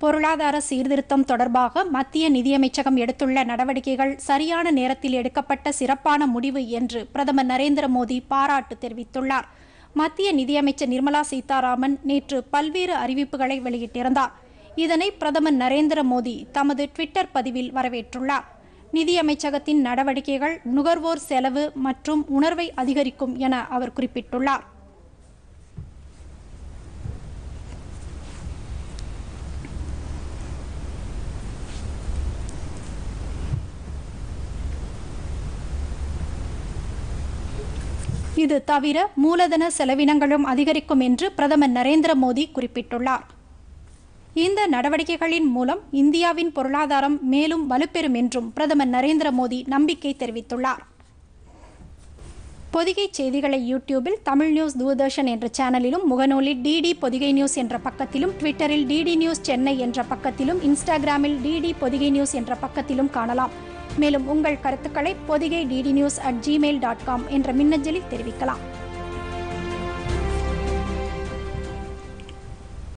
பொருளாதார சீர்திருத்தம் தொடர்பாக மத்திய நிதியமைச்சகம் எடுத்துள்ள நடவடிக்கைகள் சரியான நேரத்தில் எடுக்கப்பட்ட சிறப்பான முடிவு என்று பிரதமர் நரேந்திர மோடி பாராட்டு தெரிவித்துள்ளார் மத்திய நிதியமைச்சர் நிர்மலா சீதாராமன் நேற்று பல்வேறு அறிவிப்புகளை வெளியிட்டிருந்தார் இதனை பிரதமர் நரேந்திர மோடி தமது ட்விட்டர் பதிவில் வரவேற்றுள்ளார் நிதியமைச்சகத்தின் நடவடிக்கைகள் நுகர்வோர் செலவு மற்றும் உணர்வை அதிகரிக்கும் என அவர் குறிப்பிட்டுள்ளார் இது தவிர மூலதன செலவினங்களும் அதிகரிக்கும் என்று பிரதமர் நரேந்திர மோடி குறிப்பிட்டுள்ளார் இந்த நடவடிக்கைகளின் மூலம் இந்தியாவின் பொருளாதாரம் மேலும் வலுப்பெறும் என்றும் பிரதமர் நரேந்திர மோடி நம்பிக்கை தெரிவித்துள்ளார் பொதிகை செய்திகளை யூடியூபில் தமிழ் நியூஸ் தூர்தர்ஷன் என்ற சேனலிலும் முகநூலில் டிடி பொதிகை நியூஸ் என்ற பக்கத்திலும் ட்விட்டரில் டிடி நியூஸ் சென்னை என்ற பக்கத்திலும் இன்ஸ்டாகிராமில் டிடி பொதிகை நியூஸ் என்ற பக்கத்திலும் காணலாம் மேலும் உங்கள் கருத்துக்களை Podhigai DD news at Gmail dot com என்ற மின்னஞ்சலில் தெரிவிக்கலாம்